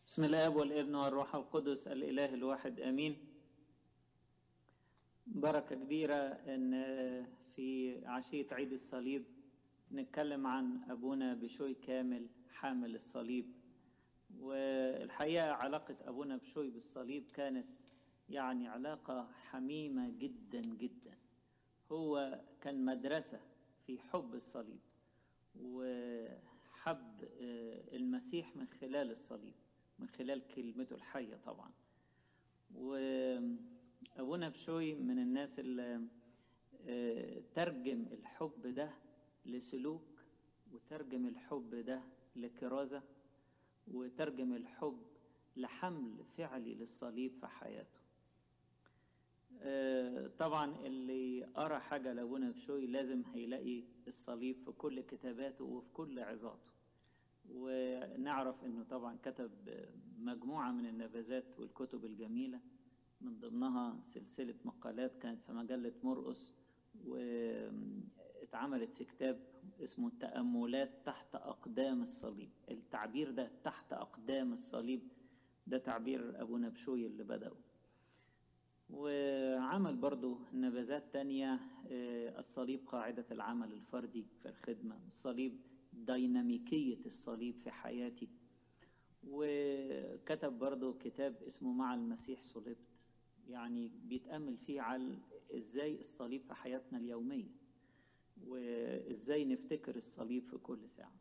بسم الاب والابن والروح القدس الاله الواحد امين بركه كبيره ان في عشيه عيد الصليب نتكلم عن ابونا بشوي كامل حامل الصليب والحقيقه علاقه ابونا بشوي بالصليب كانت يعني علاقه حميمه جدا جدا هو كان مدرسه في حب الصليب وحب المسيح من خلال الصليب من خلال كلمته الحية طبعا وأبونا بشوي من الناس اللي ترجم الحب ده لسلوك وترجم الحب ده لكرازة وترجم الحب لحمل فعلي للصليب في حياته طبعا اللي قرا حاجة لأبونا بشوي لازم هيلاقي الصليب في كل كتاباته وفي كل عظاته ونعرف انه طبعا كتب مجموعه من النبذات والكتب الجميله من ضمنها سلسله مقالات كانت في مجله مرقس واتعملت في كتاب اسمه التاملات تحت اقدام الصليب التعبير ده تحت اقدام الصليب ده تعبير ابو نبشوي اللي بدأه وعمل برضو نبذات تانية الصليب قاعدة العمل الفردي في الخدمة الصليب ديناميكية الصليب في حياتي وكتب برضه كتاب اسمه مع المسيح صلبت يعني بيتأمل فيه على ازاي الصليب في حياتنا اليومية وازاي نفتكر الصليب في كل ساعة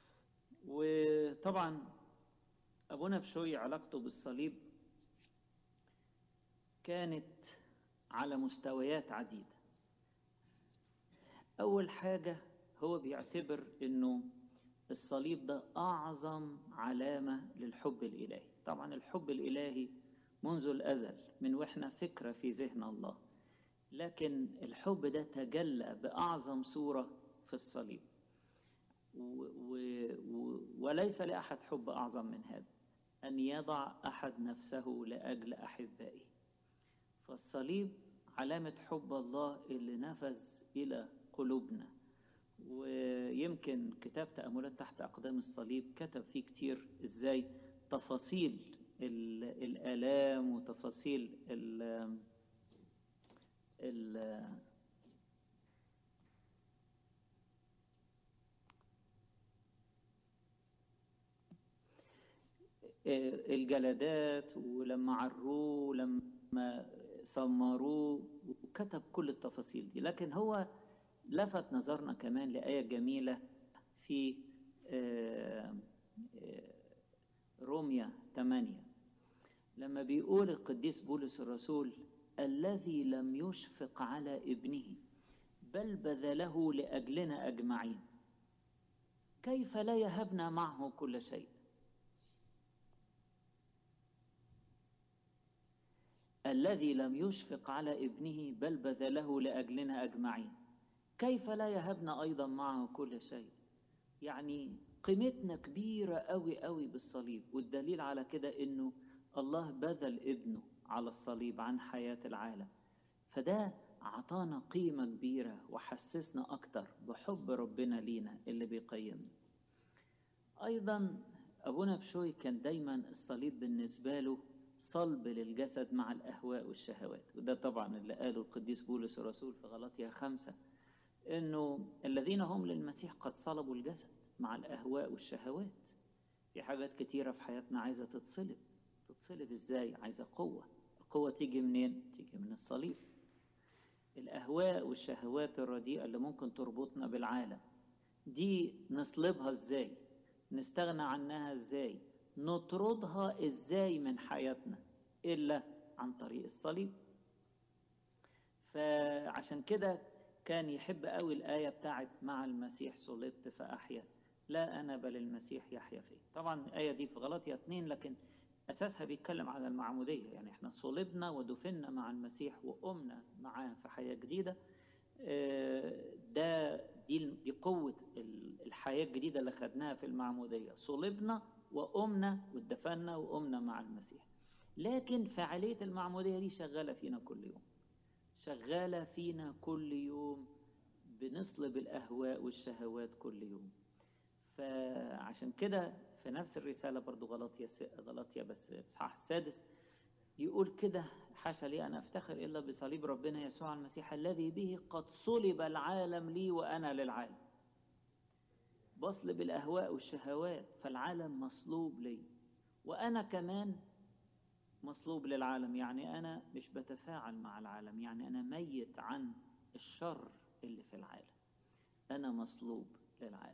وطبعا أبونا بشوي علاقته بالصليب كانت على مستويات عديدة أول حاجة هو بيعتبر انه الصليب ده اعظم علامه للحب الالهي طبعا الحب الالهي منذ الازل من واحنا فكره في ذهن الله لكن الحب ده تجلى باعظم صوره في الصليب و و و وليس لاحد حب اعظم من هذا ان يضع احد نفسه لاجل احبائه فالصليب علامه حب الله اللي نفذ الى قلوبنا ويمكن كتاب تأملات تحت أقدام الصليب كتب فيه كتير إزاي تفاصيل الآلام وتفاصيل ال ال الجلدات ولما عروه ولما سمروه وكتب كل التفاصيل دي لكن هو لفت نظرنا كمان لآية جميلة في روميا 8 لما بيقول القديس بولس الرسول الذي لم يشفق على ابنه بل بذله لأجلنا أجمعين كيف لا يهبنا معه كل شيء الذي لم يشفق على ابنه بل بذله لأجلنا أجمعين كيف لا يهبنا أيضا معه كل شيء يعني قيمتنا كبيرة قوي قوي بالصليب والدليل على كده إنه الله بذل ابنه على الصليب عن حياة العالم فده عطانا قيمة كبيرة وحسسنا أكتر بحب ربنا لينا اللي بيقيمنا أيضا أبونا بشوي كان دايما الصليب بالنسبة له صلب للجسد مع الأهواء والشهوات وده طبعا اللي قاله القديس بولس الرسول في غلطية خمسة انه الذين هم للمسيح قد صلبوا الجسد مع الاهواء والشهوات في حاجات كتيره في حياتنا عايزه تتصلب تتصلب ازاي عايزه قوه القوه تيجي منين تيجي من الصليب الاهواء والشهوات الرديئه اللي ممكن تربطنا بالعالم دي نصلبها ازاي نستغنى عنها ازاي نطردها ازاي من حياتنا الا عن طريق الصليب فعشان كده كان يحب قوي الآية بتاعت مع المسيح صلبت فأحيا لا أنا بل المسيح يحيا فيه طبعا الآية دي في غلطية اتنين لكن أساسها بيتكلم على المعمودية يعني احنا صلبنا ودفنا مع المسيح وقمنا معاه في حياة جديدة ده دي دي قوة الحياة الجديدة اللي خدناها في المعمودية صلبنا وقمنا واتدفنا وقمنا مع المسيح لكن فعالية المعمودية دي شغالة فينا كل يوم شغالة فينا كل يوم بنصلب الأهواء والشهوات كل يوم فعشان كده في نفس الرسالة برضو غلطية غلطية بس إصحاح السادس يقول كده حاشا لي أن أفتخر إلا بصليب ربنا يسوع المسيح الذي به قد صلب العالم لي وأنا للعالم بصلب الأهواء والشهوات فالعالم مصلوب لي وأنا كمان مصلوب للعالم يعني أنا مش بتفاعل مع العالم يعني أنا ميت عن الشر اللي في العالم أنا مصلوب للعالم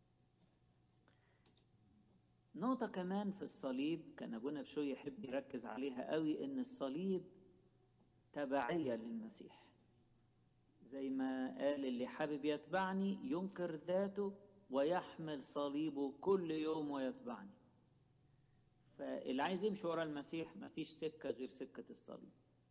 نقطة كمان في الصليب كان أبونا بشوي يحب يركز عليها قوي إن الصليب تبعية للمسيح زي ما قال اللي حابب يتبعني ينكر ذاته ويحمل صليبه كل يوم ويتبعني فاللي عايز يمشي ورا المسيح مفيش سكة غير سكة الصليب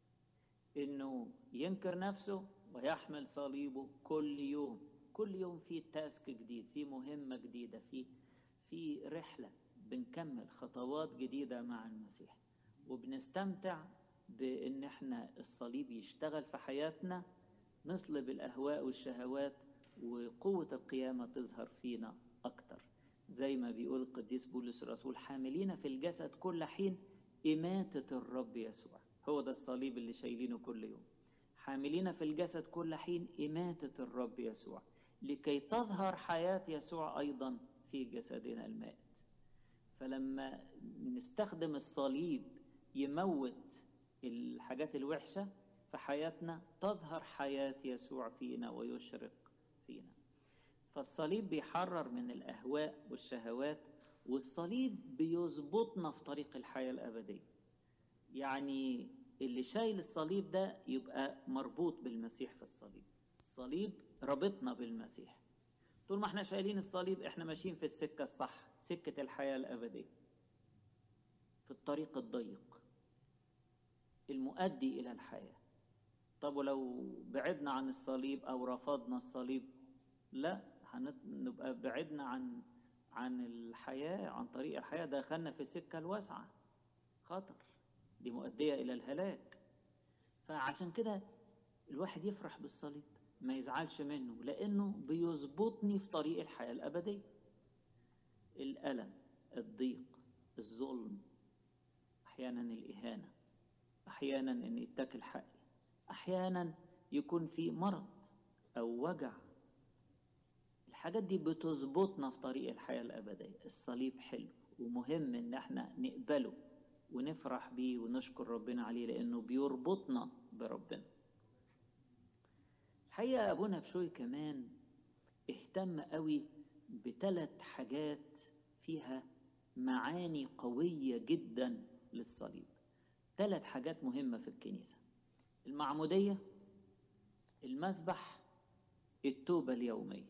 إنه ينكر نفسه ويحمل صليبه كل يوم كل يوم في تاسك جديد في مهمة جديدة في في رحلة بنكمل خطوات جديدة مع المسيح وبنستمتع بإن احنا الصليب يشتغل في حياتنا نصلب الأهواء والشهوات وقوة القيامة تظهر فينا أكتر زي ما بيقول القديس بولس الرسول حاملين في الجسد كل حين إماتة الرب يسوع هو ده الصليب اللي شايلينه كل يوم حاملين في الجسد كل حين إماتة الرب يسوع لكي تظهر حياة يسوع أيضا في جسدنا المائت فلما نستخدم الصليب يموت الحاجات الوحشة في حياتنا تظهر حياة يسوع فينا ويشرق فينا فالصليب بيحرر من الأهواء والشهوات والصليب بيظبطنا في طريق الحياة الأبدية يعني اللي شايل الصليب ده يبقى مربوط بالمسيح في الصليب الصليب ربطنا بالمسيح طول ما احنا شايلين الصليب احنا ماشيين في السكة الصح سكة الحياة الأبدية في الطريق الضيق المؤدي إلى الحياة طب ولو بعدنا عن الصليب أو رفضنا الصليب لا هنبقى بعدنا عن عن الحياة عن طريق الحياة دخلنا في السكة الواسعة خطر دي مؤدية إلى الهلاك فعشان كده الواحد يفرح بالصليب ما يزعلش منه لأنه بيظبطني في طريق الحياة الأبدية الألم الضيق الظلم أحيانا الإهانة أحيانا أن يتاكل حقي أحيانا يكون في مرض أو وجع الحاجات دي بتظبطنا في طريق الحياة الأبدية الصليب حلو ومهم إن احنا نقبله ونفرح بيه ونشكر ربنا عليه لأنه بيربطنا بربنا الحقيقة أبونا بشوي كمان اهتم قوي بثلاث حاجات فيها معاني قوية جدا للصليب ثلاث حاجات مهمة في الكنيسة المعمودية المسبح التوبة اليومية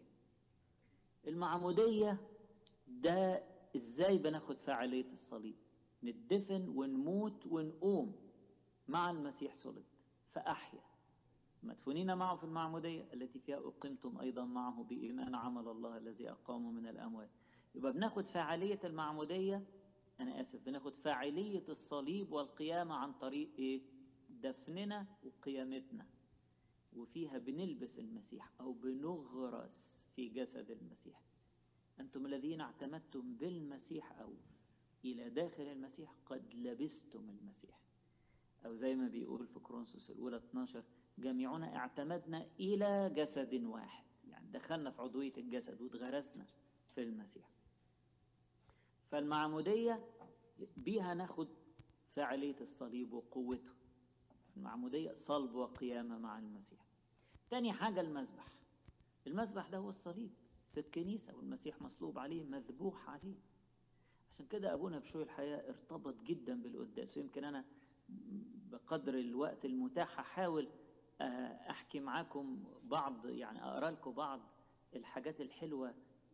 المعمودية ده ازاي بناخد فعالية الصليب ندفن ونموت ونقوم مع المسيح صلب فأحيا مدفونين معه في المعمودية التي فيها أقمتم أيضا معه بإيمان عمل الله الذي أقامه من الأموات يبقى بناخد فعالية المعمودية أنا آسف بناخد فاعلية الصليب والقيامة عن طريق إيه؟ دفننا وقيامتنا وفيها بنلبس المسيح أو بنغرس في جسد المسيح أنتم الذين اعتمدتم بالمسيح أو إلى داخل المسيح قد لبستم المسيح أو زي ما بيقول في كرونسوس الأولى 12 جميعنا اعتمدنا إلى جسد واحد يعني دخلنا في عضوية الجسد واتغرسنا في المسيح فالمعمودية بيها ناخد فعالية الصليب وقوته المعمودية صلب وقيامة مع المسيح تاني حاجة المذبح المذبح ده هو الصليب في الكنيسة والمسيح مصلوب عليه مذبوح عليه عشان كده أبونا بشوي الحياة ارتبط جدا بالقداس ويمكن أنا بقدر الوقت المتاح هحاول أحكي معاكم بعض يعني أقرأ لكم بعض الحاجات الحلوة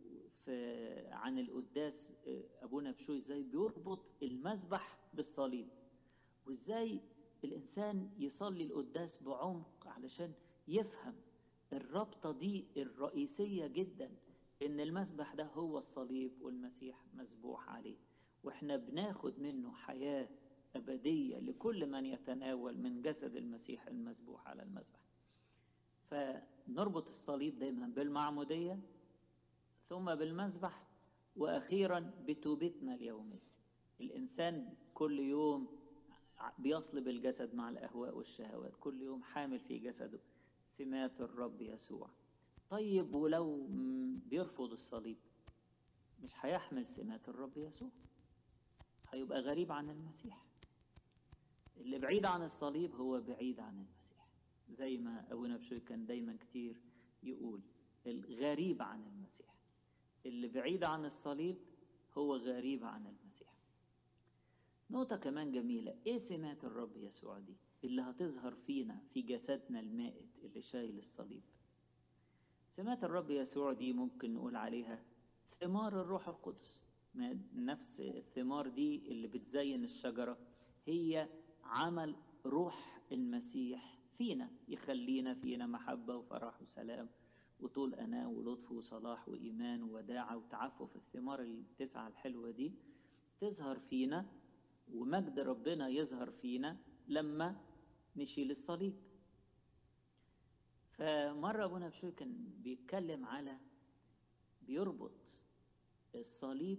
في عن القداس أبونا بشوي إزاي بيربط المذبح بالصليب وإزاي الإنسان يصلي القداس بعمق علشان يفهم الرابطة دي الرئيسية جدا إن المسبح ده هو الصليب والمسيح مسبوح عليه وإحنا بناخد منه حياة أبدية لكل من يتناول من جسد المسيح المسبوح على المسبح فنربط الصليب دايما بالمعمودية ثم بالمسبح وأخيرا بتوبتنا اليومية الإنسان كل يوم بيصلب الجسد مع الأهواء والشهوات كل يوم حامل في جسده سمات الرب يسوع طيب ولو بيرفض الصليب مش هيحمل سمات الرب يسوع هيبقى غريب عن المسيح اللي بعيد عن الصليب هو بعيد عن المسيح زي ما أبونا بشوي كان دايما كتير يقول الغريب عن المسيح اللي بعيد عن الصليب هو غريب عن المسيح نقطة كمان جميلة ايه سمات الرب يسوع دي اللي هتظهر فينا في جسدنا المائت اللي شايل الصليب سمات الرب يسوع دي ممكن نقول عليها ثمار الروح القدس ما نفس الثمار دي اللي بتزين الشجرة هي عمل روح المسيح فينا يخلينا فينا محبة وفرح وسلام وطول أناة ولطف وصلاح وإيمان ووداعة وتعفف الثمار التسعة الحلوة دي تظهر فينا ومجد ربنا يظهر فينا لما نشيل الصليب فمرة أبونا بشوي كان بيتكلم على بيربط الصليب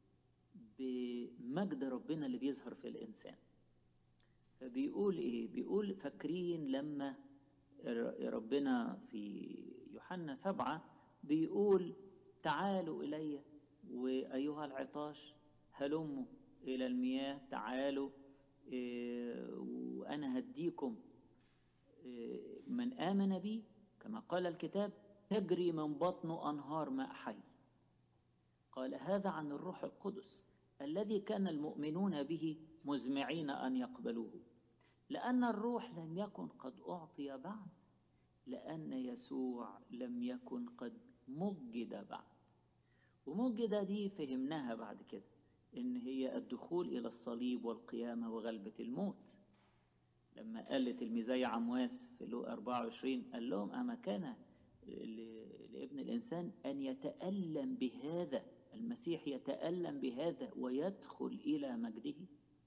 بمجد ربنا اللي بيظهر في الإنسان فبيقول إيه بيقول فاكرين لما ربنا في يوحنا سبعة بيقول تعالوا إلي وأيها العطاش هلموا إلى المياه تعالوا إيه وأنا هديكم إيه من آمن بي كما قال الكتاب تجري من بطنه أنهار ماء حي قال هذا عن الروح القدس الذي كان المؤمنون به مزمعين أن يقبلوه لأن الروح لم يكن قد أعطي بعد لأن يسوع لم يكن قد مجد بعد ومجد دي فهمناها بعد كده إن هي الدخول إلى الصليب والقيامة وغلبة الموت لما قال لتلميذي عمواس في لو 24 قال لهم أما كان لابن الإنسان أن يتألم بهذا المسيح يتألم بهذا ويدخل إلى مجده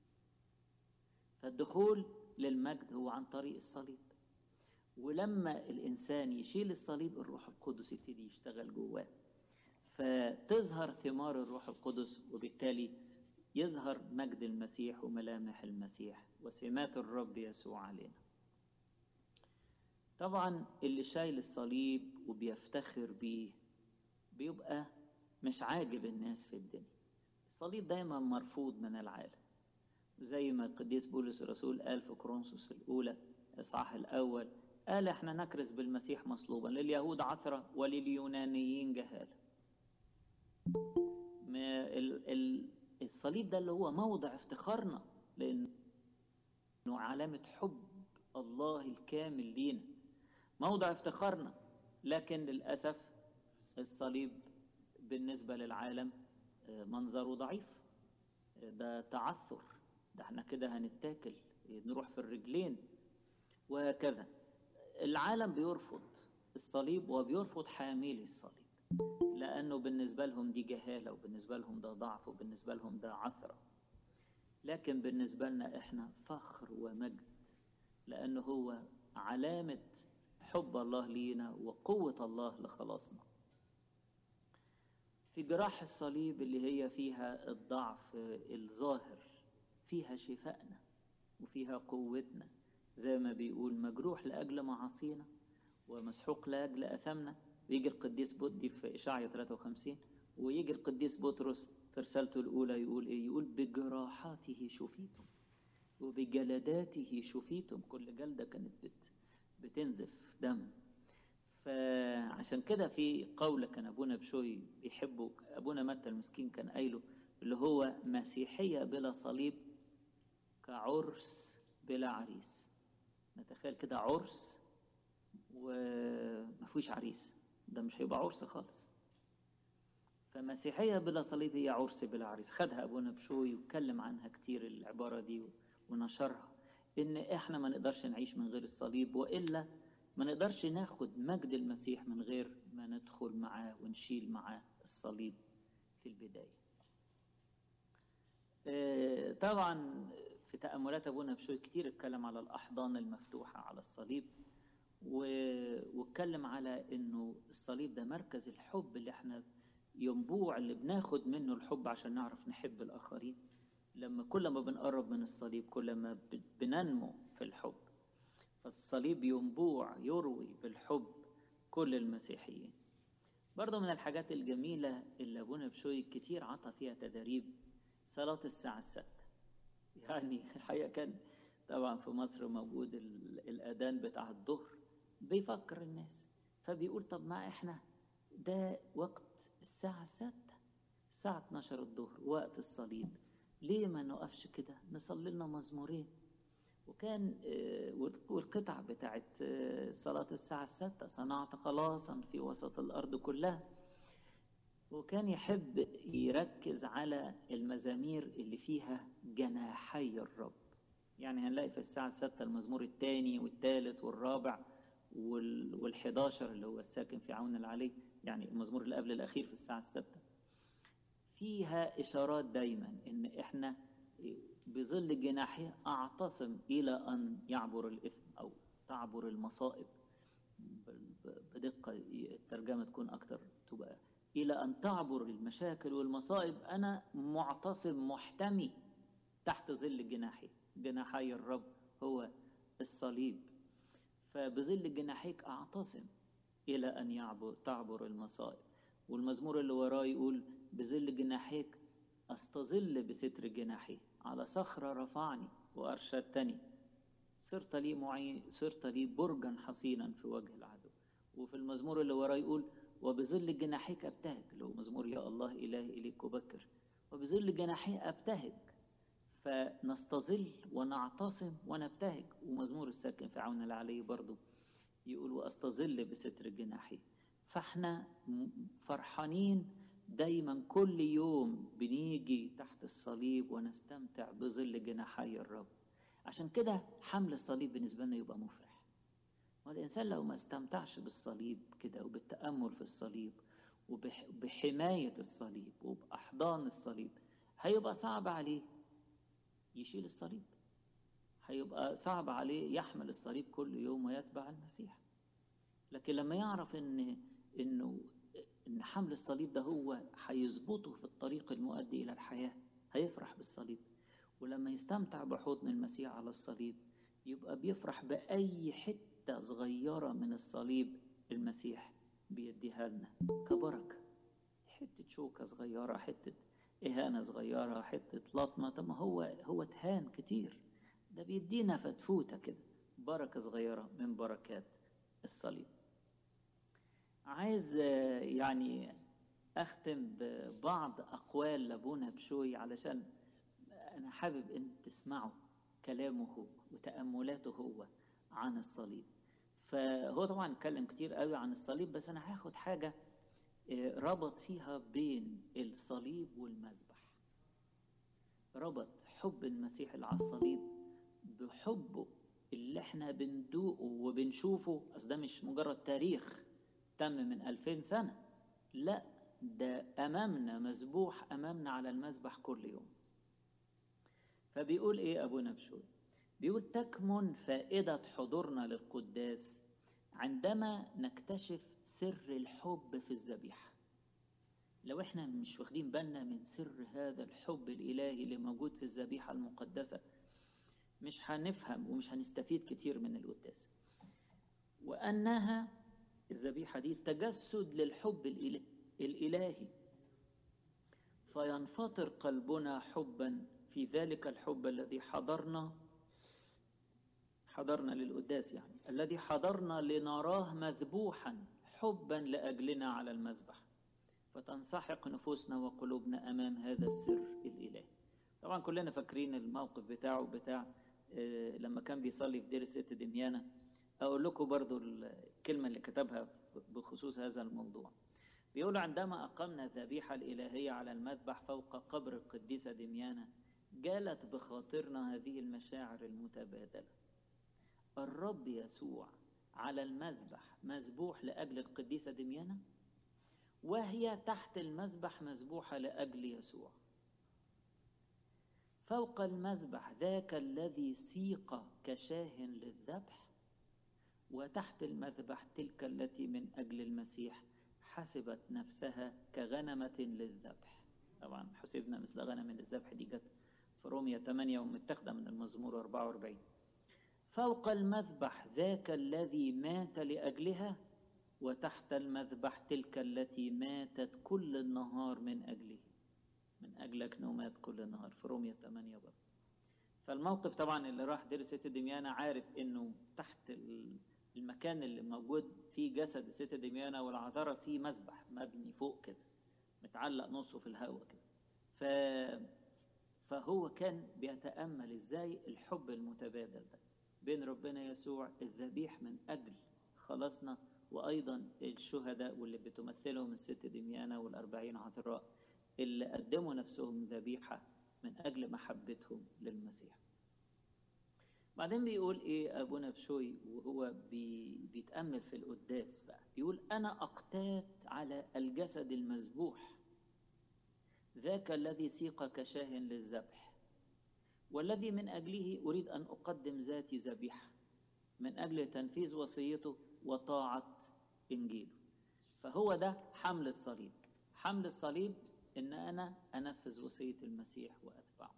فالدخول للمجد هو عن طريق الصليب ولما الإنسان يشيل الصليب الروح القدس يبتدي يشتغل جواه فتظهر ثمار الروح القدس وبالتالي يظهر مجد المسيح وملامح المسيح وسمات الرب يسوع علينا طبعا اللي شايل الصليب وبيفتخر بيه بيبقى مش عاجب الناس في الدنيا الصليب دايما مرفوض من العالم زي ما القديس بولس الرسول قال في كورنثوس الأولى الإصحاح الأول قال احنا نكرز بالمسيح مصلوبا لليهود عثرة ولليونانيين جهالة الصليب ده اللي هو موضع افتخارنا لأنه علامة حب الله الكامل لينا موضع افتخارنا لكن للأسف الصليب بالنسبة للعالم منظره ضعيف ده تعثر ده احنا كده هنتاكل نروح في الرجلين وهكذا العالم بيرفض الصليب وبيرفض حاملي الصليب لأنه بالنسبة لهم دي جهالة وبالنسبة لهم ده ضعف وبالنسبة لهم ده عثرة لكن بالنسبة لنا احنا فخر ومجد لأنه هو علامة حب الله لينا وقوة الله لخلاصنا في جراح الصليب اللي هي فيها الضعف الظاهر فيها شفائنا وفيها قوتنا زي ما بيقول مجروح لأجل معاصينا ومسحوق لأجل أثمنا ويجي القديس بودي في إشعيا 53 ويجي القديس بطرس في رسالته الأولى يقول إيه؟ يقول بجراحاته شفيتم وبجلداته شفيتم كل جلدة كانت بت بتنزف دم فعشان كده في قول كان أبونا بشوي بيحبه أبونا متى المسكين كان قايله اللي هو مسيحية بلا صليب كعرس بلا عريس نتخيل كده عرس ومفيش عريس ده مش هيبقى عرس خالص فمسيحية بلا صليب هي عرس بلا عريس خدها أبونا بشوي واتكلم عنها كتير العبارة دي ونشرها إن إحنا ما نقدرش نعيش من غير الصليب وإلا ما نقدرش ناخد مجد المسيح من غير ما ندخل معاه ونشيل معاه الصليب في البداية طبعا في تأملات أبونا بشوي كتير اتكلم على الأحضان المفتوحة على الصليب واتكلم على انه الصليب ده مركز الحب اللي احنا ينبوع اللي بناخد منه الحب عشان نعرف نحب الآخرين لما كل ما بنقرب من الصليب كل ما بننمو في الحب فالصليب ينبوع يروي بالحب كل المسيحيين برضه من الحاجات الجميلة اللي أبونا بشوي كتير عطى فيها تدريب صلاة الساعة الستة يعني الحقيقة كان طبعا في مصر موجود الأذان بتاع الظهر بيفكر الناس فبيقول طب ما احنا ده وقت الساعة الستة الساعة 12 الظهر وقت الصليب ليه ما نقفش كده نصلي لنا مزمورين وكان والقطع بتاعت صلاة الساعة الستة صنعت خلاصا في وسط الأرض كلها وكان يحب يركز على المزامير اللي فيها جناحي الرب يعني هنلاقي في الساعة الستة المزمور الثاني والثالث والرابع والحداشر اللي هو الساكن في عون العلي يعني المزمور اللي قبل الأخير في الساعة الستة فيها إشارات دايما إن إحنا بظل جناحه أعتصم إلى أن يعبر الإثم أو تعبر المصائب بدقة الترجمة تكون أكتر تبقى إلى أن تعبر المشاكل والمصائب أنا معتصم محتمي تحت ظل جناحي جناحي الرب هو الصليب فبظل جناحيك أعتصم إلى أن يعبر تعبر المصائب والمزمور اللي وراه يقول بظل جناحيك أستظل بستر جناحي على صخرة رفعني وأرشدتني صرت لي معين صرت لي برجا حصينا في وجه العدو وفي المزمور اللي وراه يقول وبظل جناحيك أبتهج لو مزمور يا الله إلهي إليك أبكر وبظل جناحي أبتهج فنستظل ونعتصم ونبتهج ومزمور الساكن في عون العلي برضو يقول وأستظل بستر جناحي فاحنا فرحانين دايما كل يوم بنيجي تحت الصليب ونستمتع بظل جناحي الرب عشان كده حمل الصليب بالنسبة لنا يبقى مفرح والإنسان لو ما استمتعش بالصليب كده وبالتأمل في الصليب وبحماية الصليب وبأحضان الصليب هيبقى صعب عليه يشيل الصليب هيبقى صعب عليه يحمل الصليب كل يوم ويتبع المسيح لكن لما يعرف ان انه ان حمل الصليب ده هو هيظبطه في الطريق المؤدي الى الحياه هيفرح بالصليب ولما يستمتع بحضن المسيح على الصليب يبقى بيفرح باي حته صغيره من الصليب المسيح بيديها لنا كبركه حته شوكه صغيره حته اهانه صغيره حته لطمه طب ما هو هو اتهان كتير ده بيدينا فتفوته كده بركه صغيره من بركات الصليب عايز يعني اختم ببعض اقوال لابونا بشوي علشان انا حابب ان تسمعوا كلامه هو وتاملاته هو عن الصليب فهو طبعا اتكلم كتير قوي عن الصليب بس انا هاخد حاجه ربط فيها بين الصليب والمذبح ربط حب المسيح اللي على الصليب بحبه اللي احنا بندوقه وبنشوفه اصل ده مش مجرد تاريخ تم من ألفين سنة لا ده أمامنا مذبوح أمامنا على المذبح كل يوم فبيقول إيه أبونا بشوي بيقول تكمن فائدة حضورنا للقداس عندما نكتشف سر الحب في الذبيحة لو احنا مش واخدين بالنا من سر هذا الحب الإلهي اللي موجود في الذبيحة المقدسة مش هنفهم ومش هنستفيد كتير من القداس وأنها الذبيحة دي تجسد للحب الإلهي فينفطر قلبنا حبا في ذلك الحب الذي حضرنا حضرنا للقداس يعني الذي حضرنا لنراه مذبوحا حبا لأجلنا على المذبح فتنسحق نفوسنا وقلوبنا أمام هذا السر الإلهي طبعا كلنا فاكرين الموقف بتاعه بتاع لما كان بيصلي في دير الست دميانة أقول لكم برضو الكلمة اللي كتبها بخصوص هذا الموضوع بيقول عندما أقمنا الذبيحة الإلهية على المذبح فوق قبر القديسة دميانة جالت بخاطرنا هذه المشاعر المتبادلة الرب يسوع على المذبح مذبوح لأجل القديسة دميانة وهي تحت المذبح مذبوحة لأجل يسوع فوق المذبح ذاك الذي سيق كشاه للذبح وتحت المذبح تلك التي من أجل المسيح حسبت نفسها كغنمة للذبح طبعا حسبنا مثل غنم للذبح دي جت في رومية 8 ومتاخدة من المزمور 44 فوق المذبح ذاك الذي مات لأجلها وتحت المذبح تلك التي ماتت كل النهار من أجله من أجلك نومات كل النهار في رومية 8 برضه فالموقف طبعا اللي راح دير ست دميانة عارف انه تحت المكان اللي موجود فيه جسد ست دميانة والعذارة فيه مذبح مبني فوق كده متعلق نصه في الهواء كده ف... فهو كان بيتأمل ازاي الحب المتبادل ده بين ربنا يسوع الذبيح من أجل خلاصنا وأيضا الشهداء واللي بتمثلهم الست دميانة والأربعين عذراء اللي قدموا نفسهم ذبيحة من أجل محبتهم للمسيح بعدين بيقول إيه أبونا بشوي وهو بي بيتأمل في القداس بقى بيقول أنا أقتات على الجسد المذبوح ذاك الذي سيق كشاه للذبح والذي من أجله أريد أن أقدم ذاتي ذبيحة من أجل تنفيذ وصيته وطاعة إنجيله فهو ده حمل الصليب حمل الصليب إن أنا أنفذ وصية المسيح وأتبعه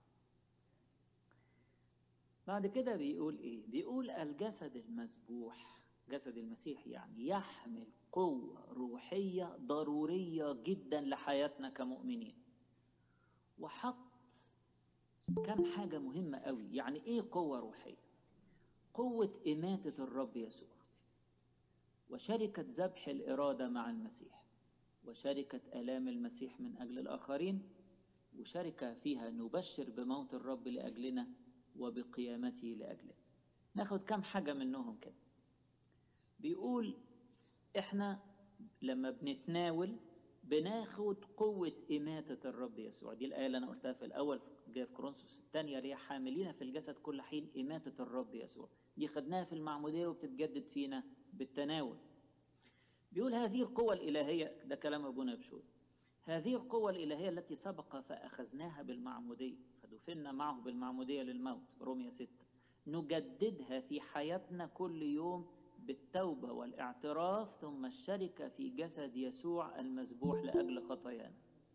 بعد كده بيقول إيه بيقول الجسد المذبوح جسد المسيح يعني يحمل قوة روحية ضرورية جدا لحياتنا كمؤمنين وحط كم حاجة مهمة قوي يعني إيه قوة روحية قوة إماتة الرب يسوع وشركة ذبح الإرادة مع المسيح وشركة آلام المسيح من أجل الآخرين وشركة فيها نبشر بموت الرب لأجلنا وبقيامته لأجلنا ناخد كم حاجة منهم كده بيقول إحنا لما بنتناول بناخد قوة إماتة الرب يسوع دي الآية اللي أنا قلتها في الأول جاية في كورنثوس الثانية اللي هي حاملين في الجسد كل حين إماتة الرب يسوع دي خدناها في المعمودية وبتتجدد فينا بالتناول بيقول هذه القوة الإلهية ده كلام أبونا بشوي هذه القوة الإلهية التي سبق فأخذناها بالمعمودية فدفنا معه بالمعمودية للموت رومية 6 نجددها في حياتنا كل يوم بالتوبة والاعتراف ثم الشركة في جسد يسوع المذبوح لأجل خطايانا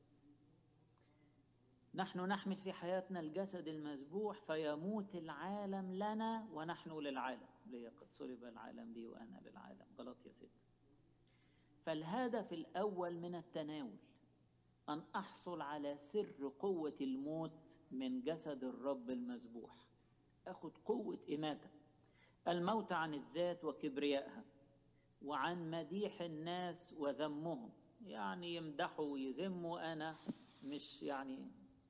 نحن نحمل في حياتنا الجسد المذبوح فيموت العالم لنا ونحن للعالم لي قد صلب العالم لي وأنا للعالم غلط يا ست فالهدف الأول من التناول أن أحصل على سر قوة الموت من جسد الرب المذبوح أخذ قوة إماتة الموت عن الذات وكبريائها وعن مديح الناس وذمهم يعني يمدحوا ويذموا أنا مش يعني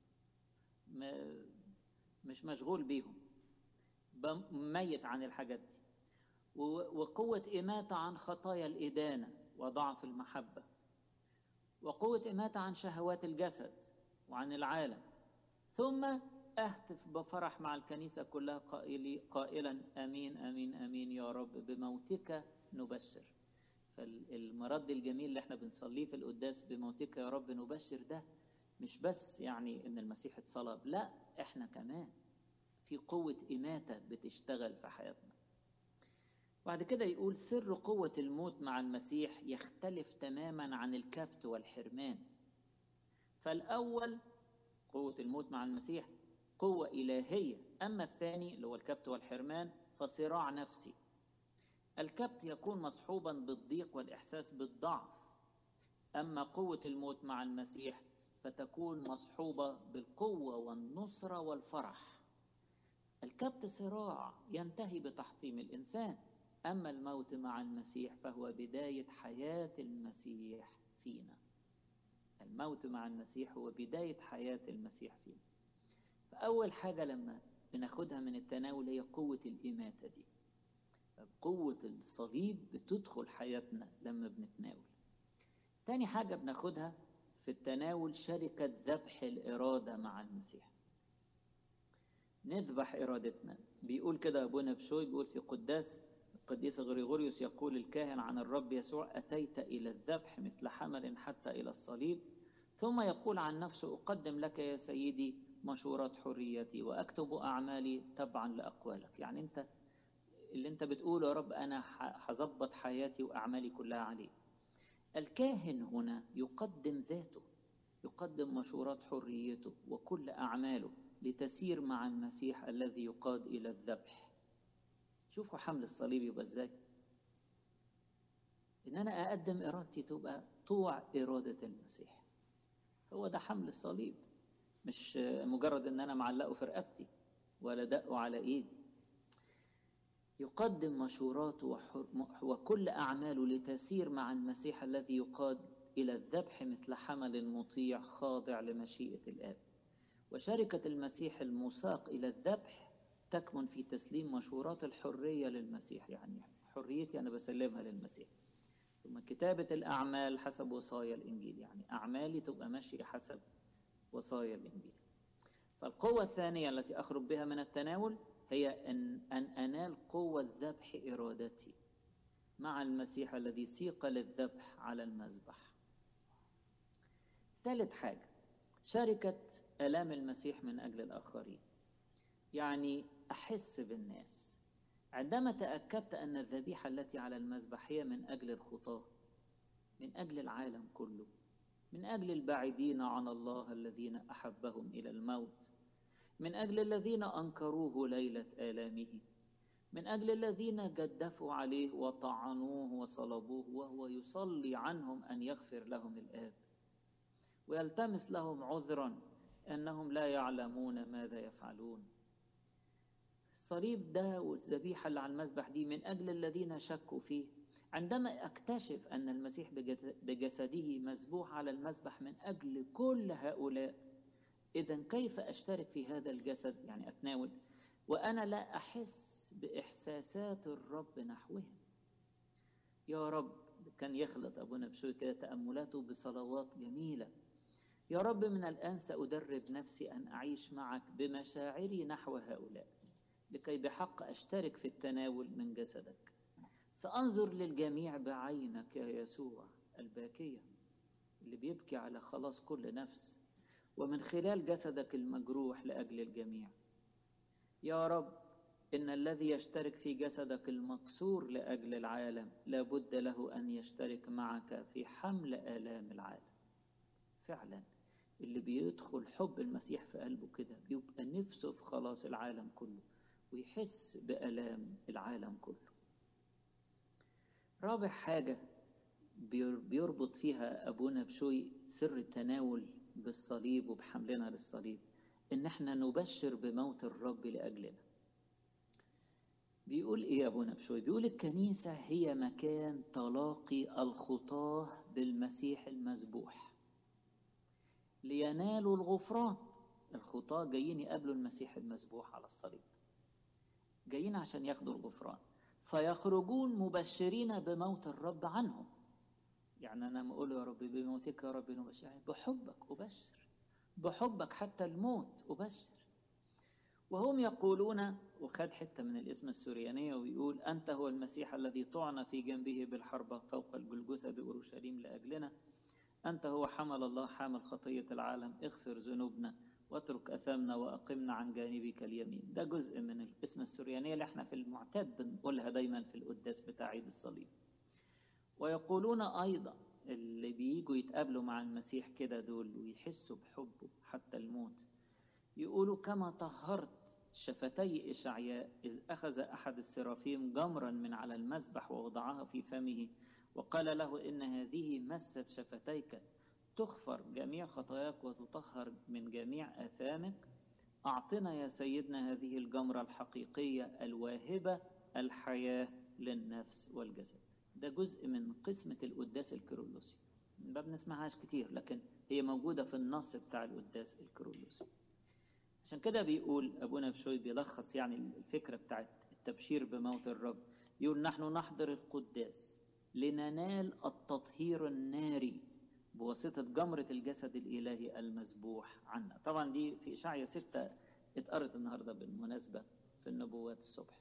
مش مشغول بيهم ميت عن الحاجات دي وقوة إماتة عن خطايا الإدانة وضعف المحبة وقوة إماتة عن شهوات الجسد وعن العالم ثم أهتف بفرح مع الكنيسة كلها قائلي قائلا أمين أمين أمين يا رب بموتك نبشر فالمرد الجميل اللي احنا بنصليه في القداس بموتك يا رب نبشر ده مش بس يعني ان المسيح اتصلب لا احنا كمان في قوة إماتة بتشتغل في حياتنا بعد كده يقول سر قوة الموت مع المسيح يختلف تماما عن الكبت والحرمان فالأول قوة الموت مع المسيح قوة إلهية أما الثاني اللي هو الكبت والحرمان فصراع نفسي الكبت يكون مصحوبا بالضيق والإحساس بالضعف أما قوة الموت مع المسيح فتكون مصحوبة بالقوة والنصرة والفرح الكبت صراع ينتهي بتحطيم الإنسان أما الموت مع المسيح فهو بداية حياة المسيح فينا الموت مع المسيح هو بداية حياة المسيح فينا فأول حاجة لما بناخدها من التناول هي قوة الإماتة دي قوة الصليب بتدخل حياتنا لما بنتناول تاني حاجة بناخدها في التناول شركة ذبح الإرادة مع المسيح نذبح إرادتنا بيقول كده أبونا بشوي بيقول في قداس القديس غريغوريوس يقول الكاهن عن الرب يسوع أتيت إلى الذبح مثل حمل حتى إلى الصليب ثم يقول عن نفسه أقدم لك يا سيدي مشورات حريتي وأكتب أعمالي تبعا لأقوالك يعني أنت اللي أنت بتقوله يا رب أنا هظبط حياتي وأعمالي كلها عليه الكاهن هنا يقدم ذاته يقدم مشورات حريته وكل أعماله لتسير مع المسيح الذي يقاد إلى الذبح شوفوا حمل الصليب يبقى ازاي ان انا اقدم ارادتي تبقى طوع اراده المسيح هو ده حمل الصليب مش مجرد ان انا معلقه في رقبتي ولا دقه على ايدي يقدم مشوراته وكل اعماله لتسير مع المسيح الذي يقاد الى الذبح مثل حمل مطيع خاضع لمشيئه الاب وشركه المسيح المساق الى الذبح تكمن في تسليم مشورات الحريه للمسيح يعني حريتي انا بسلمها للمسيح ثم كتابه الاعمال حسب وصايا الانجيل يعني اعمالي تبقى ماشيه حسب وصايا الانجيل فالقوه الثانيه التي اخرج بها من التناول هي أن, أن أنال قوة ذبح إرادتي مع المسيح الذي سيق للذبح على المذبح ثالث حاجة شركة آلام المسيح من أجل الآخرين يعني أحس بالناس عندما تأكدت أن الذبيحة التي على المذبح هي من أجل الخطاة من أجل العالم كله من أجل البعيدين عن الله الذين أحبهم إلى الموت من أجل الذين أنكروه ليلة آلامه من أجل الذين جدفوا عليه وطعنوه وصلبوه وهو يصلي عنهم أن يغفر لهم الآب ويلتمس لهم عذرا أنهم لا يعلمون ماذا يفعلون الصليب ده والذبيحة اللي على المذبح دي من أجل الذين شكوا فيه عندما أكتشف أن المسيح بجسده مذبوح على المذبح من أجل كل هؤلاء إذا كيف أشترك في هذا الجسد يعني أتناول وأنا لا أحس بإحساسات الرب نحوهم يا رب كان يخلط أبونا بشوي كده تأملاته بصلوات جميلة يا رب من الآن سأدرب نفسي أن أعيش معك بمشاعري نحو هؤلاء لكي بحق أشترك في التناول من جسدك سأنظر للجميع بعينك يا يسوع الباكية اللي بيبكي على خلاص كل نفس ومن خلال جسدك المجروح لأجل الجميع يا رب إن الذي يشترك في جسدك المكسور لأجل العالم لابد له أن يشترك معك في حمل آلام العالم فعلا اللي بيدخل حب المسيح في قلبه كده بيبقى نفسه في خلاص العالم كله ويحس بآلام العالم كله رابع حاجة بيربط فيها أبونا بشوي سر التناول بالصليب وبحملنا للصليب ان احنا نبشر بموت الرب لاجلنا بيقول ايه يا ابونا بشوي بيقول الكنيسه هي مكان تلاقي الخطاه بالمسيح المذبوح لينالوا الغفران الخطاه جايين يقابلوا المسيح المذبوح على الصليب جايين عشان ياخدوا الغفران فيخرجون مبشرين بموت الرب عنهم يعني أنا بقول يا رب بموتك يا رب نبشر يعني بحبك أبشر بحبك حتى الموت أبشر وهم يقولون وخد حتة من الاسم السوريانية ويقول أنت هو المسيح الذي طعن في جنبه بالحربة فوق الجلجثة بأورشليم لأجلنا أنت هو حمل الله حامل خطية العالم اغفر ذنوبنا واترك أثامنا وأقمنا عن جانبك اليمين ده جزء من الاسم السوريانية اللي احنا في المعتاد بنقولها دايما في القداس بتاع عيد الصليب ويقولون أيضا اللي بييجوا يتقابلوا مع المسيح كده دول ويحسوا بحبه حتى الموت يقولوا كما طهرت شفتي إشعياء إذ أخذ أحد السرافيم جمرا من على المذبح ووضعها في فمه وقال له إن هذه مست شفتيك تغفر جميع خطاياك وتطهر من جميع آثامك أعطنا يا سيدنا هذه الجمرة الحقيقية الواهبة الحياة للنفس والجسد ده جزء من قسمة القداس الكيرلسي ما بنسمعهاش كتير لكن هي موجودة في النص بتاع القداس الكيرلسي عشان كده بيقول أبونا بشوي بيلخص يعني الفكرة بتاعت التبشير بموت الرب يقول نحن نحضر القداس لننال التطهير الناري بواسطة جمرة الجسد الإلهي المذبوح عنا طبعا دي في إشعيا ستة اتقرت النهاردة بالمناسبة في النبوات الصبح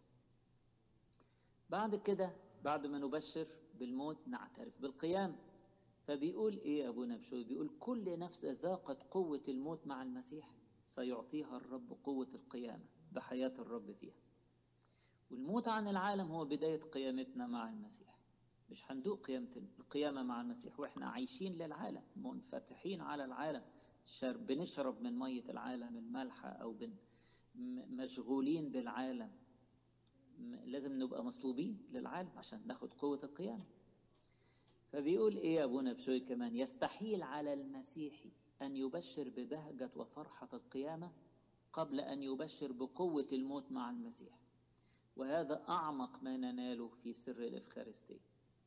بعد كده بعد ما نبشر بالموت نعترف بالقيام فبيقول ايه ابونا بشوي بيقول كل نفس ذاقت قوة الموت مع المسيح سيعطيها الرب قوة القيامة بحياة الرب فيها والموت عن العالم هو بداية قيامتنا مع المسيح مش هندوق قيامة القيامة مع المسيح واحنا عايشين للعالم منفتحين على العالم شرب بنشرب من مية العالم المالحة أو بن مشغولين بالعالم لازم نبقى مصلوبين للعالم عشان ناخد قوة القيامة فبيقول إيه أبونا بشوي كمان يستحيل على المسيحي أن يبشر ببهجة وفرحة القيامة قبل أن يبشر بقوة الموت مع المسيح وهذا أعمق ما نناله في سر الإفخارستية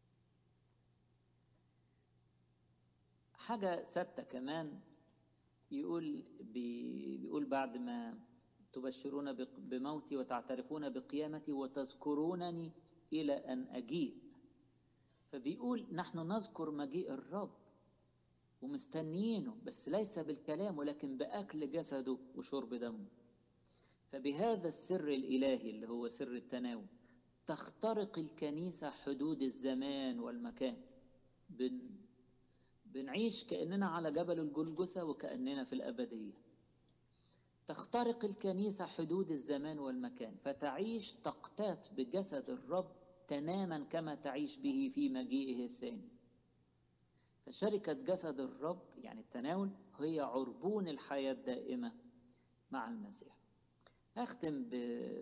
حاجة ستة كمان يقول بيقول بعد ما تبشرون بموتي وتعترفون بقيامتي وتذكرونني إلى أن أجيء فبيقول نحن نذكر مجيء الرب ومستنيينه بس ليس بالكلام ولكن بأكل جسده وشرب دمه فبهذا السر الإلهي اللي هو سر التناول تخترق الكنيسة حدود الزمان والمكان بن بنعيش كأننا على جبل الجلجثة وكأننا في الأبدية تخترق الكنيسة حدود الزمان والمكان فتعيش تقتات بجسد الرب تماما كما تعيش به في مجيئه الثاني فشركة جسد الرب يعني التناول هي عربون الحياة الدائمة مع المسيح أختم ب...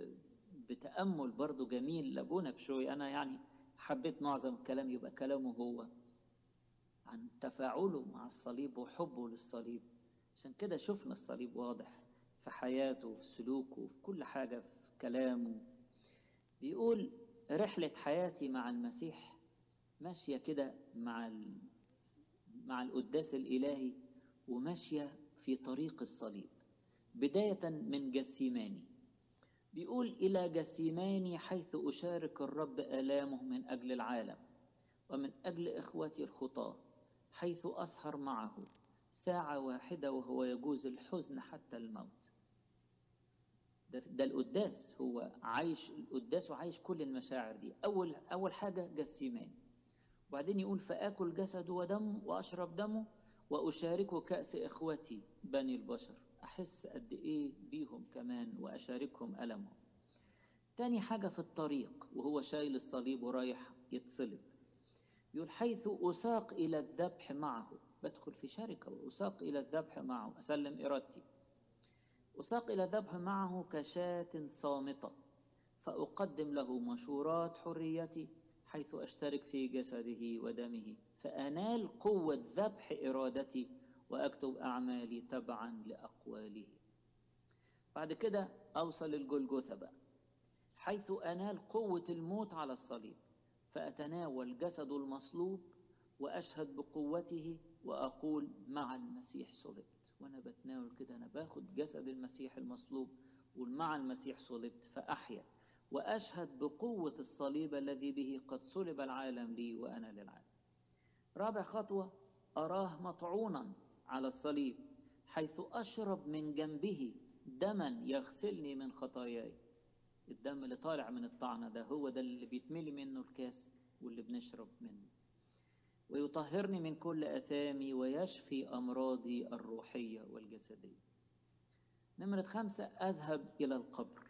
بتأمل برضو جميل لأبونا بشوي أنا يعني حبيت معظم الكلام يبقى كلامه هو عن تفاعله مع الصليب وحبه للصليب عشان كده شفنا الصليب واضح في حياته وفي سلوكه وفي كل حاجة في كلامه بيقول رحلة حياتي مع المسيح ماشية كده مع ال... مع القداس الإلهي وماشية في طريق الصليب بداية من جسيماني بيقول إلى جسيماني حيث أشارك الرب آلامه من أجل العالم ومن أجل إخوتي الخطاة حيث أسهر معه ساعة واحدة وهو يجوز الحزن حتى الموت ده, ده القداس هو عايش القداس وعايش كل المشاعر دي أول, أول حاجة جسيماني وبعدين يقول فآكل جسده ودمه وأشرب دمه وأشاركه كأس إخوتي بني البشر أحس قد إيه بيهم كمان وأشاركهم ألمهم تاني حاجة في الطريق وهو شايل الصليب ورايح يتصلب يقول حيث أساق إلى الذبح معه بدخل في شركة وأساق إلى الذبح معه أسلم إرادتي أساق إلى الذبح معه كشاة صامتة فأقدم له مشورات حريتي حيث أشترك في جسده ودمه فأنال قوة ذبح إرادتي وأكتب أعمالي تبعا لأقواله بعد كده أوصل الجلجثة بقى حيث أنال قوة الموت على الصليب فأتناول جسد المصلوب وأشهد بقوته وأقول مع المسيح صلبت وأنا بتناول كده أنا باخد جسد المسيح المصلوب ومع المسيح صلبت فأحيا وأشهد بقوة الصليب الذي به قد صلب العالم لي وأنا للعالم رابع خطوة أراه مطعونا على الصليب حيث أشرب من جنبه دما يغسلني من خطاياي الدم اللي طالع من الطعنة ده هو ده اللي بيتملي منه الكاس واللي بنشرب منه ويطهرني من كل أثامي ويشفي أمراضي الروحية والجسدية نمرة خمسة أذهب إلى القبر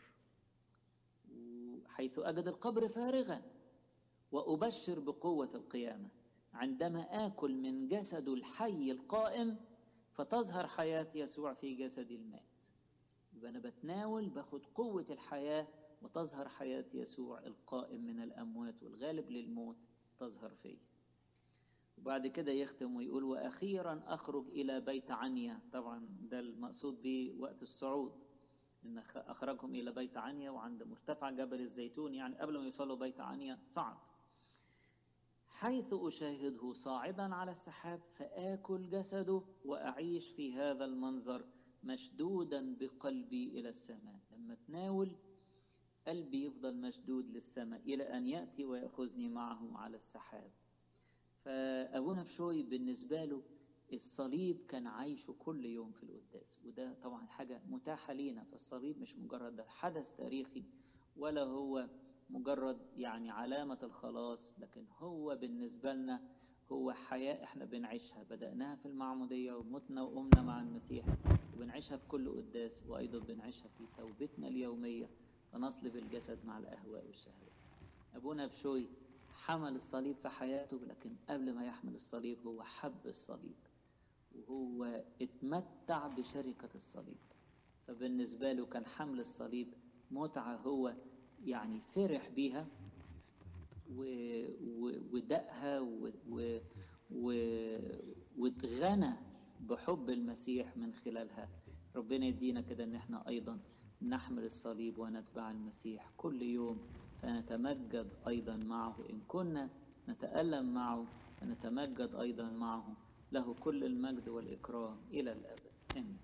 حيث أجد القبر فارغا وأبشر بقوة القيامة عندما آكل من جسد الحي القائم فتظهر حياة يسوع في جسد المات يبقى أنا بتناول باخد قوة الحياة وتظهر حياة يسوع القائم من الأموات والغالب للموت تظهر فيه وبعد كده يختم ويقول وأخيرا أخرج إلى بيت عنيا طبعا ده المقصود به وقت الصعود إن أخرجهم إلى بيت عنيا وعند مرتفع جبل الزيتون يعني قبل ما يوصلوا بيت عنيا صعد حيث أشاهده صاعدا على السحاب فآكل جسده وأعيش في هذا المنظر مشدودا بقلبي إلى السماء لما تناول قلبي يفضل مشدود للسماء إلى أن يأتي ويأخذني معه على السحاب فأبونا بشوي بالنسبة له الصليب كان عايشه كل يوم في القداس وده طبعا حاجة متاحة لينا فالصليب مش مجرد حدث تاريخي ولا هو مجرد يعني علامة الخلاص لكن هو بالنسبة لنا هو حياة احنا بنعيشها بدأناها في المعمودية ومتنا وقمنا مع المسيح وبنعيشها في كل قداس وأيضا بنعيشها في توبتنا اليومية فنصلب الجسد مع الأهواء والشهوات أبونا بشوي حمل الصليب في حياته لكن قبل ما يحمل الصليب هو حب الصليب وهو اتمتع بشركة الصليب فبالنسبة له كان حمل الصليب متعة هو يعني فرح بيها و- و- ودقها و- و- و- واتغنى بحب المسيح من خلالها ربنا يدينا كده ان احنا ايضا نحمل الصليب ونتبع المسيح كل يوم فنتمجد ايضا معه ان كنا نتألم معه فنتمجد ايضا معه له كل المجد والاكرام الى الابد امين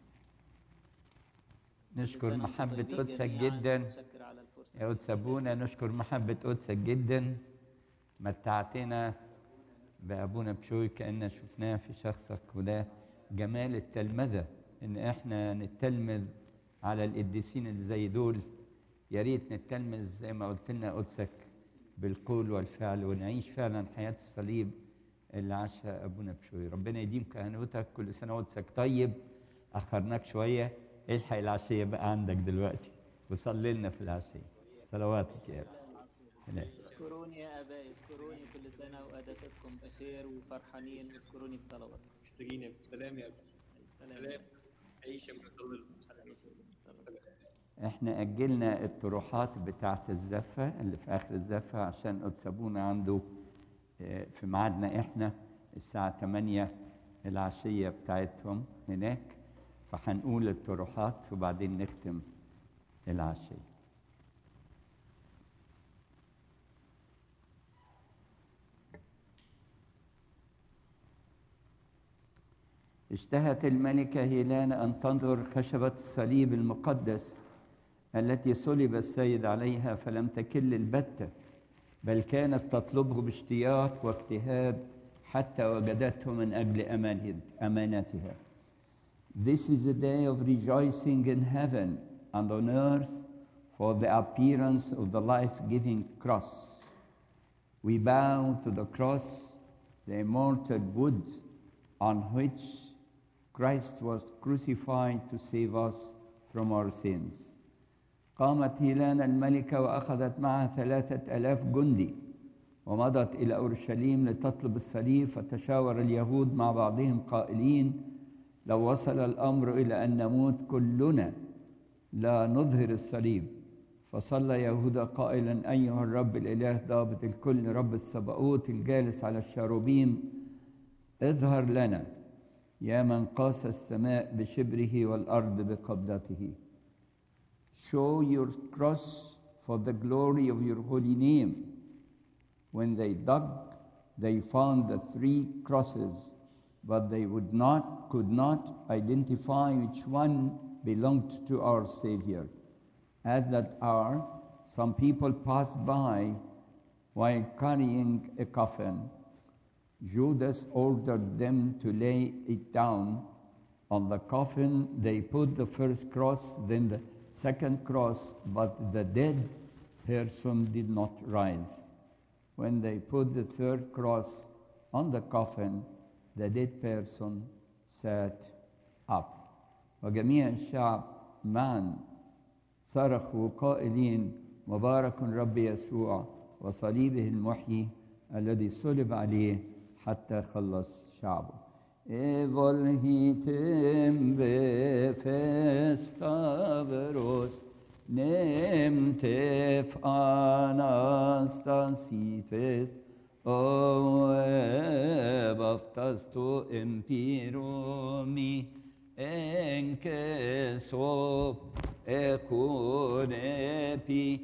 كل نشكر سنة وانتم محبة طيبين قدسك جميعاً. جدا متشكر على الفرصة يا قدس أبونا نشكر محبة قدسك جدا متعتنا بأبونا بشوي كأن شفناه في شخصك وده جمال التلمذة إن إحنا نتلمذ على القديسين اللي زي دول يا ريت نتلمذ زي ما قلت لنا قدسك بالقول والفعل ونعيش فعلا حياة الصليب اللي عاشها أبونا بشوي ربنا يديم كهنوتك كل سنة قدسك طيب أخرناك شوية الحق العشية بقى عندك دلوقتي وصلي لنا في العشية صلواتك يا أبي هناك. اذكروني يا اباء اذكروني كل سنه وقداستكم بخير وفرحانين واذكروني في صلواتكم محتاجين يا أبو. سلام يا أبو. سلام سلام عيش يا مصلي احنا اجلنا الطروحات بتاعت الزفه اللي في اخر الزفه عشان قدس ابونا عنده آه، في ميعادنا احنا الساعه 8 العشيه بتاعتهم هناك فهنقول الطروحات وبعدين نختم العشيه اشتهت الملكة هيلانا أن تنظر خشبة الصليب المقدس التي صلب السيد عليها فلم تكل البتة بل كانت تطلبه باشتياق واجتهاد حتى وجدته من أجل أمانة- أمانتها. This is a day of rejoicing in heaven and on earth for the appearance of the life-giving cross. We bow to the cross, the immortal wood on which Christ was crucified to save us from our sins. قامت هيلانا الملكة وأخذت معها ثلاثة ألاف جندي ومضت إلى أورشليم لتطلب الصليب فتشاور اليهود مع بعضهم قائلين لو وصل الأمر إلى أن نموت كلنا لا نظهر الصليب فصلى يهوذا قائلا أيها الرب الإله ضابط الكل رب السباؤوت الجالس على الشاروبيم اظهر لنا يا من قاس السماء بشبره والأرض بقبضته Show your cross for the glory of your holy name. When they dug, they found the three crosses, but they would not, could not identify which one belonged to our Savior. At that hour, some people passed by while carrying a coffin. Judas ordered them to lay it down. On the coffin, they put the first cross, then the second cross, but the dead person did not rise. When they put the third cross on the coffin, the dead person sat up. وجميع الشعب معا صرخوا قائلين مبارك الرب يسوع وصليبه المحيي الذي صلب عليه حتى خلص شعبه Evolhitim be festaveros nemtef anastasithes o baftasto empirumi enkeso ekonepi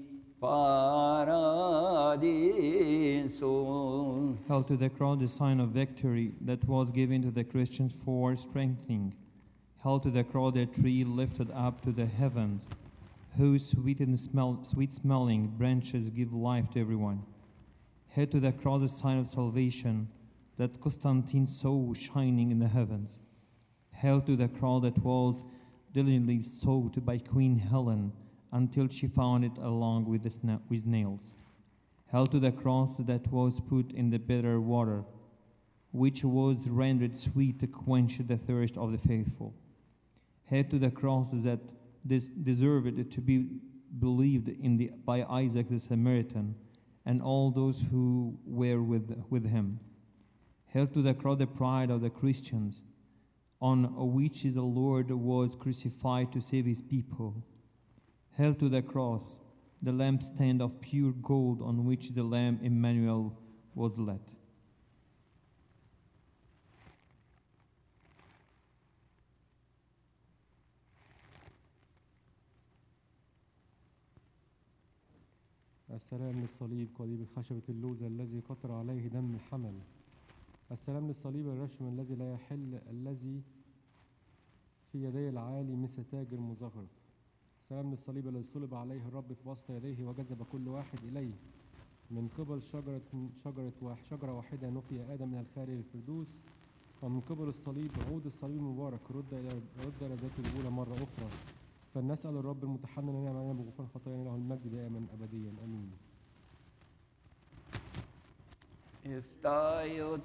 paradiso held to the cross the sign of victory that was given to the Christians for strengthening, held to the cross the tree lifted up to the heavens, whose sweet and smell, sweet smelling branches give life to everyone. Held to the cross the sign of salvation that Constantine saw shining in the heavens. Held to the cross that was diligently sought by Queen Helen until she found it along with, the sna- with nails held to the cross that was put in the bitter water, which was rendered sweet to quench the thirst of the faithful. Held to the cross that des- deserved to be believed in the, by Isaac the Samaritan, and all those who were with, with him. Hail to the crowded pride of the Christians, on which the Lord was crucified to save his people. Hail to the cross, the lampstand of pure gold on which the Lamb Emmanuel was led. السلام للصليب قضيب خشبة اللوزة الذي قطر عليه دم الحمل السلام للصليب الرشم الذي لا يحل الذي في يدي العالي مثل تاجر مزخرف سلام للصليب الذي صلب عليه الرب في وسط يديه وجذب كل واحد إليه من قبل شجرة شجرة واح شجرة واحدة نفي آدم من الخارج الفردوس ومن قبل الصليب عود الصليب المبارك رد إلى رد إلى ذاته الأولى مرة أخرى فلنسأل الرب المتحنن أن يعمل علينا بغفران خطايانا له المجد دائما أبديا آمين افتايت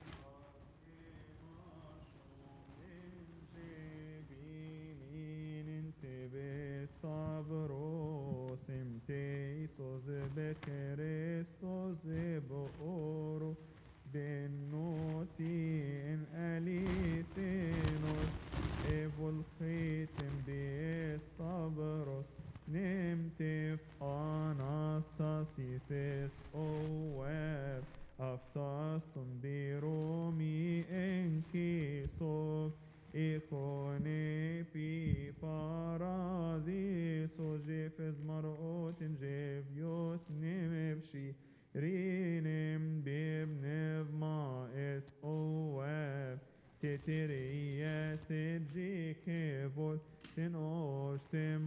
Stavros imteisos be Christos ebo oro benoti in alitenos evol chitem de Stavros nemtif anastasites o web aftastum biromi enkiso Ikone pi paradiso jefes marot jeviot nemepshi rinem bibnev ma et oev teteria sedjekevot ten ostem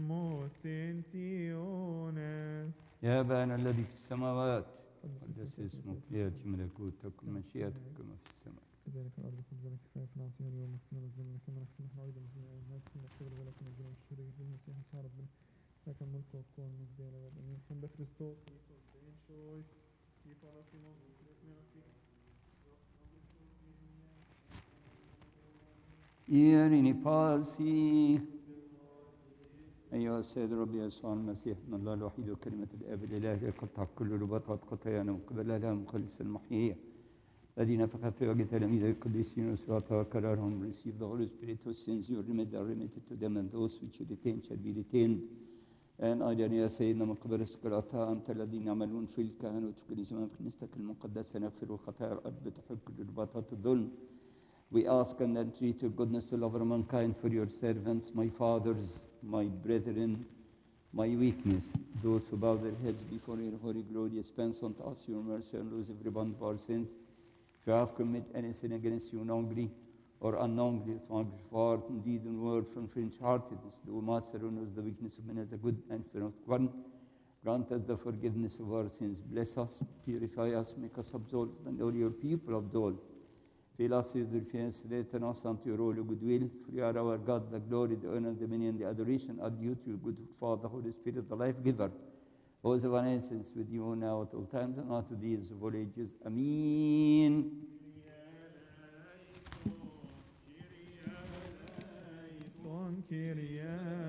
mostentiones يا أبانا الذي في السماوات قدس اسمك ليأتي ملكوتك مشيئتك كما في السماء كذلك الأرض خبزنا كفاية فنعطينا اليوم واغفر لنا ذنوبنا كما نغفر نحن أيضا المسلمين لا تغفر ولكن نجينا من الشرير بالمسيح يسوع ربنا لك الملك والقوة والمجد إلى الأبد آمين كن بخريستوس يسوع بين شوي ستيفانوس سيمون إيريني باسي أيها السيد ربي يسوع المسيح من الله الوحيد وكلمة الآب الإله يقطع كل رباطات خطايانا وقبل لها مخلص المحيي الذي نفخ في وجه تلاميذ القديسين وسواتا وكررهم receive the Holy Spirit whose sins you remit are remitted to them and those which you retain shall be retained الآن أيضا يا سيدنا من قبل السكراتها أنت الذين يعملون في الكهنوت في كل زمان في كنيستك المقدسة نغفر خطايا الأرض بتحب كل رباطات الظلم We ask and entreat your goodness to love mankind for your servants, my fathers, my brethren, my weakness, those who bow their heads before your holy glory, dispense unto us your mercy and lose every one of our sins. If you have committed any sin against you knowingly or unknowingly, from far in deed and word from French heartedness, the Master who knows the weakness of men as a good and fair one, grant us the forgiveness of our sins. Bless us, purify us, make us absolved, and all your people absolved. Fill us with your fear, straighten us unto your holy goodwill. For you are our God, the glory, the honor, the dominion, the adoration are due to your good Father, Holy Spirit, the life giver. Who is of one essence with you now at all times and unto the days of all ages. Amen. Son Kyrie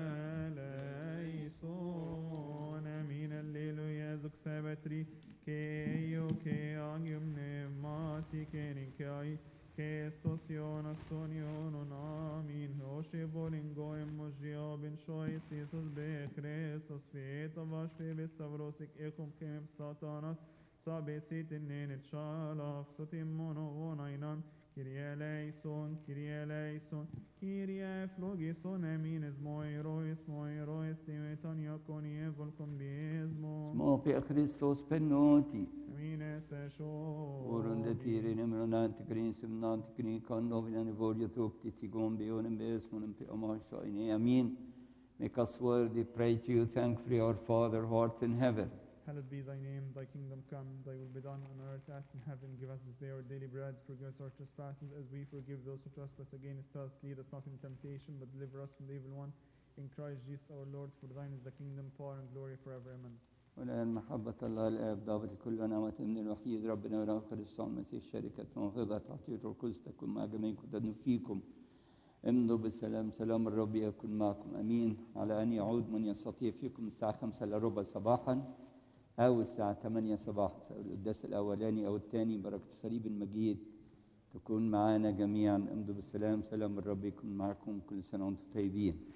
eleison, amin, alleluia, zux sabatri, che io che agium pneumati, che nicai, che stosion astonion, amin, hoše volingo emogio, ben shois, Isus be Christos, fieta vashe bestavros, ik ekum kem satanas, sabe sitin nenet shalach, sotim mono vonainan, Kyrie eleison, Kyrie eleison, Kyrie flogison, amin, esmoirois, moirois, timetania coni evolcom diesmo, اسمه في Christos penoti. amin, esesho, Orunde tiri nemronant grin simnant grin kan novinan vorja tukti tigon beonen besmonen pe amasha in Amen. Make us worthy, pray to you, thank for our Father, who art in heaven. Hallowed be thy name, thy kingdom come, thy will be done on earth as in heaven. Give us this day our daily bread, forgive us our trespasses as we forgive those who trespass against us. Lead us not into temptation, but deliver us from the evil one. In Christ Jesus our Lord, for thine is the kingdom, power, and glory forever. Amen. والآن محبة الله الآب ضابط كل نعمة من الوحيد ربنا ورب يسوع المسيح شركة موهبة تعطية القدس تكون مع جميعكم تدن فيكم امضوا بالسلام سلام الرب يكون معكم امين على ان يعود من يستطيع فيكم الساعه 5 الا ربع صباحا أو الساعة 8 صباحا سواء القداس الأولاني أو الثاني بركة الصليب المجيد تكون معنا جميعا امضوا بالسلام سلام الرب يكون معكم كل سنة وأنتم طيبين